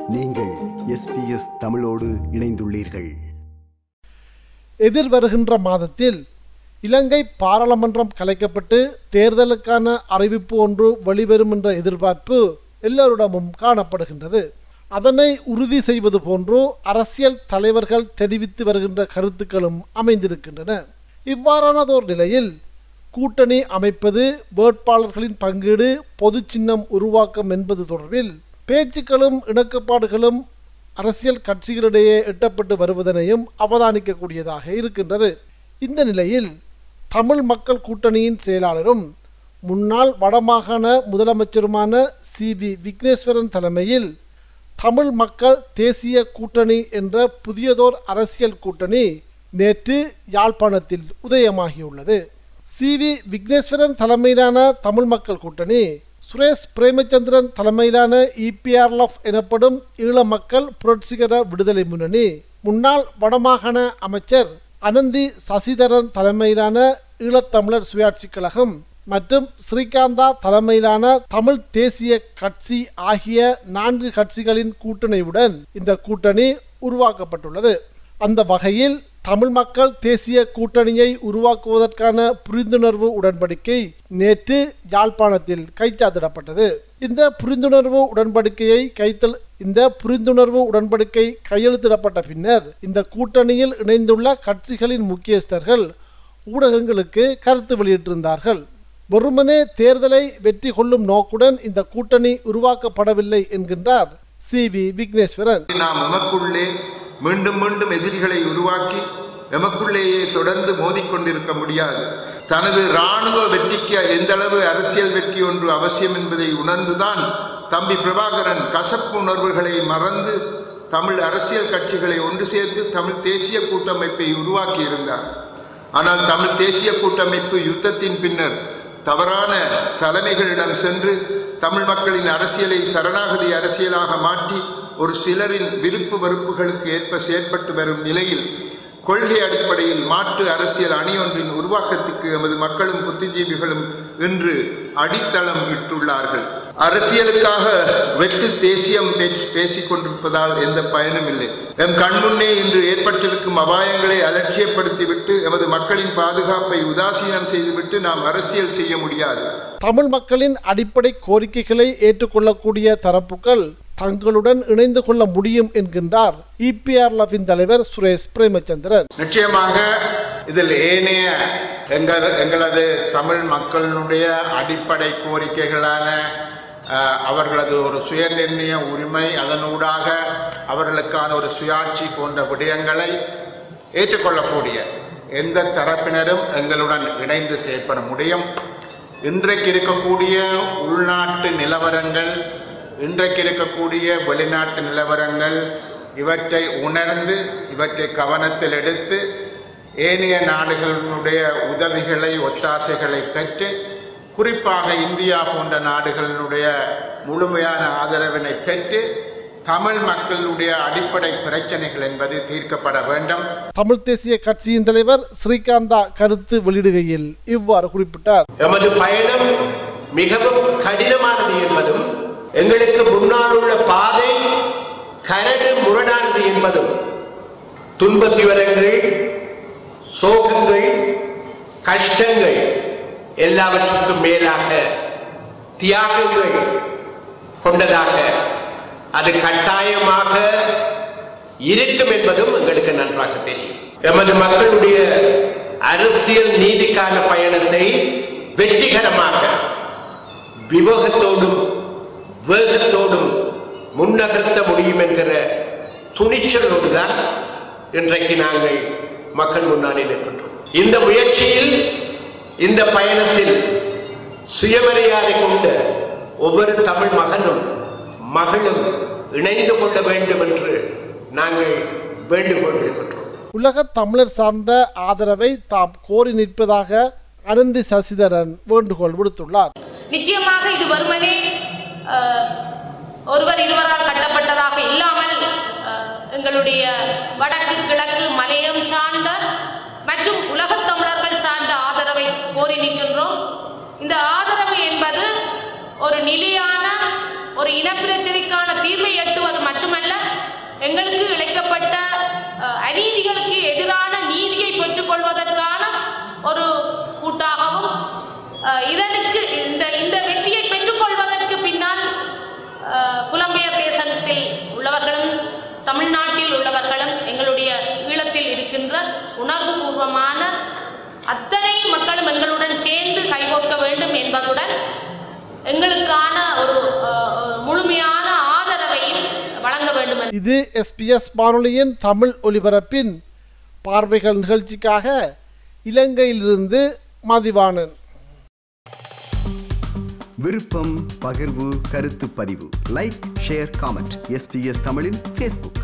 நீங்கள் எஸ்பிஎஸ் தமிழோடு இணைந்துள்ளீர்கள் எதிர்வருகின்ற மாதத்தில் இலங்கை பாராளுமன்றம் கலைக்கப்பட்டு தேர்தலுக்கான அறிவிப்பு ஒன்று வெளிவரும் என்ற எதிர்பார்ப்பு எல்லோரிடமும் காணப்படுகின்றது அதனை உறுதி செய்வது போன்று அரசியல் தலைவர்கள் தெரிவித்து வருகின்ற கருத்துக்களும் அமைந்திருக்கின்றன இவ்வாறானதோர் நிலையில் கூட்டணி அமைப்பது வேட்பாளர்களின் பங்கீடு பொது சின்னம் உருவாக்கம் என்பது தொடர்பில் பேச்சுக்களும் இணக்கப்பாடுகளும் அரசியல் கட்சிகளிடையே எட்டப்பட்டு வருவதனையும் அவதானிக்கக்கூடியதாக இருக்கின்றது இந்த நிலையில் தமிழ் மக்கள் கூட்டணியின் செயலாளரும் முன்னாள் வடமாகாண முதலமைச்சருமான சி வி விக்னேஸ்வரன் தலைமையில் தமிழ் மக்கள் தேசிய கூட்டணி என்ற புதியதோர் அரசியல் கூட்டணி நேற்று யாழ்ப்பாணத்தில் உதயமாகியுள்ளது சி வி விக்னேஸ்வரன் தலைமையிலான தமிழ் மக்கள் கூட்டணி சுரேஷ் பிரேமச்சந்திரன் தலைமையிலான இபிஆர்எஃப் எனப்படும் ஈழ மக்கள் புரட்சிகர விடுதலை முன்னணி முன்னாள் வடமாகாண அமைச்சர் அனந்தி சசிதரன் தலைமையிலான ஈழத்தமிழர் சுயாட்சி கழகம் மற்றும் ஸ்ரீகாந்தா தலைமையிலான தமிழ் தேசிய கட்சி ஆகிய நான்கு கட்சிகளின் கூட்டணியுடன் இந்த கூட்டணி உருவாக்கப்பட்டுள்ளது அந்த வகையில் தமிழ் மக்கள் தேசிய கூட்டணியை உருவாக்குவதற்கான புரிந்துணர்வு உடன்படிக்கை நேற்று யாழ்ப்பாணத்தில் கைச்சாத்திடப்பட்டது இந்த புரிந்துணர்வு உடன்படிக்கையை கைத்தல் இந்த புரிந்துணர்வு உடன்படிக்கை கையெழுத்திடப்பட்ட பின்னர் இந்த கூட்டணியில் இணைந்துள்ள கட்சிகளின் முக்கியஸ்தர்கள் ஊடகங்களுக்கு கருத்து வெளியிட்டிருந்தார்கள் வெறுமனே தேர்தலை வெற்றி கொள்ளும் நோக்குடன் இந்த கூட்டணி உருவாக்கப்படவில்லை என்கின்றார் சி வி விக்னேஸ்வரன் நாம் எமக்குள்ளே மீண்டும் மீண்டும் எதிரிகளை உருவாக்கி எமக்குள்ளேயே தொடர்ந்து மோதிக்கொண்டிருக்க முடியாது தனது இராணுவ வெற்றிக்கு எந்தளவு அரசியல் வெற்றி ஒன்று அவசியம் என்பதை உணர்ந்துதான் தம்பி பிரபாகரன் கசப்பு உணர்வுகளை மறந்து தமிழ் அரசியல் கட்சிகளை ஒன்று சேர்த்து தமிழ் தேசிய கூட்டமைப்பை உருவாக்கியிருந்தார் ஆனால் தமிழ் தேசிய கூட்டமைப்பு யுத்தத்தின் பின்னர் தவறான தலைமைகளிடம் சென்று தமிழ் மக்களின் அரசியலை சரணாகதி அரசியலாக மாற்றி ஒரு சிலரின் விருப்பு வெறுப்புகளுக்கு ஏற்ப செயற்பட்டு வரும் நிலையில் கொள்கை அடிப்படையில் மாற்று அரசியல் அணி ஒன்றின் உருவாக்கத்துக்கு எமது மக்களும் புத்திஜீவிகளும் இன்று அடித்தளம் இட்டுள்ளார்கள் அரசியலுக்காக வெற்று தேசியம் பேசிக் கொண்டிருப்பதால் எந்த பயனும் இல்லை எம் கண்முன்னே இன்று ஏற்பட்டிருக்கும் அபாயங்களை அலட்சியப்படுத்திவிட்டு எமது மக்களின் பாதுகாப்பை உதாசீனம் செய்துவிட்டு நாம் அரசியல் செய்ய முடியாது தமிழ் மக்களின் அடிப்படை கோரிக்கைகளை ஏற்றுக்கொள்ளக்கூடிய தரப்புகள் தங்களுடன் இணைந்து கொள்ள முடியும் என்கின்றார் இபிஆர்எஃபின் தலைவர் சுரேஷ் பிரேமச்சந்திரன் நிச்சயமாக இதில் ஏனைய எங்கள் எங்களது தமிழ் மக்களினுடைய அடிப்படை கோரிக்கைகளான அஹ், அவர்களது ஒரு சுயநிர்ணய உரிமை அதனூடாக அவர்களுக்கான ஒரு சுயாட்சி போன்ற விடயங்களை ஏற்றுக்கொள்ளக்கூடிய எந்த தரப்பினரும் எங்களுடன் இணைந்து செயற்பட முடியும் இன்றைக்கு இருக்கக்கூடிய உள்நாட்டு நிலவரங்கள் இன்றைக்கு இருக்கக்கூடிய வெளிநாட்டு நிலவரங்கள் இவற்றை உணர்ந்து இவற்றை கவனத்தில் எடுத்து ஏனைய நாடுகளினுடைய உதவிகளை ஒத்தாசைகளை பெற்று குறிப்பாக இந்தியா போன்ற நாடுகளினுடைய முழுமையான ஆதரவினை பெற்று தமிழ் மக்களுடைய அடிப்படை பிரச்சனைகள் என்பது தீர்க்கப்பட வேண்டும் தமிழ் தேசிய கட்சியின் தலைவர் ஸ்ரீகாந்தா கருத்து வெளியிடுகையில் இவ்வாறு குறிப்பிட்டார் எமது பயணம் மிகவும் கடினமானது என்பதும் எங்களுக்கு முன்னால் உள்ள பாதை கரடு முரடானது என்பதும் துன்பத்திவரங்கள் சோகங்கள் கஷ்டங்கள் எல்லாவற்றுக்கும் மேலாக தியாகங்கள் கொண்டதாக அது கட்டாயமாக இருக்கும் என்பதும் எங்களுக்கு நன்றாக தெரியும் எமது மக்களுடைய அரசியல் நீதிக்கான பயணத்தை வெற்றிகரமாக விவேகத்தோடும் வேகத்தோடும் முன்னகர்த்த முடியும் என்கிற துணிச்சலோடு தான் இன்றைக்கு நாங்கள் மக்கள் முன்னாடி நிற்கின்றோம் இந்த முயற்சியில் இந்த பயணத்தில் சுயமரியாதை கொண்ட ஒவ்வொரு தமிழ் மகனும் மகளும் இணைந்து கொள்ள வேண்டும் என்று நாங்கள் வேண்டுகோள் விடுக்கின்றோம் உலக தமிழர் சார்ந்த ஆதரவை தாம் கோரி நிற்பதாக அனந்தி சசிதரன் வேண்டுகோள் விடுத்துள்ளார் நிச்சயமாக இது வெறுமனே அஹ், ஒருவர் இருவரால் கட்டப்பட்டதாக இல்லாமல் அஹ், எங்களுடைய வடக்கு கிழக்கு மலையம் சார்ந்த மற்றும் உலகத் தமிழர்கள் சார்ந்த ஆதரவை கோரி நிற்கின்றோம் இந்த ஆதரவு என்பது ஒரு நிலையான ஒரு இனப்பிரச்சனைக்கான தீர்வை எட்டுவது மட்டுமல்ல ஒரு கூட்டாகவும் அஹ், இதற்கு இந்த இந்த வெற்றியை பெற்றுக்கொள்வதற்கு பின்னால் அஹ், புலம்பெயர் தேசத்தில் உள்ளவர்களும் தமிழ்நாட்டில் உள்ளவர்களும் எங்களுடைய ஈழத்தில் இருக்கின்ற உணர்வுபூர்வமான அத்தனை மக்களும் எங்களுடன் சேர்ந்து கைகோர்க்க வேண்டும் என்பதுடன் எங்களுக்கான ஒரு அஹ், ஒரு முழுமையான ஆதரவையும் வழங்க வேண்டும் என்று இது எஸ்பிஎஸ் வானொலியின் தமிழ் ஒலிபரப்பின் பார்வைகள் நிகழ்ச்சிக்காக இலங்கையிலிருந்து மதிவாணன் விருப்பம் பகிர்வு கருத்து பதிவு லைக் ஷேர் காமெண்ட் எஸ்பிஎஸ் தமிழின் ஃபேஸ்புக்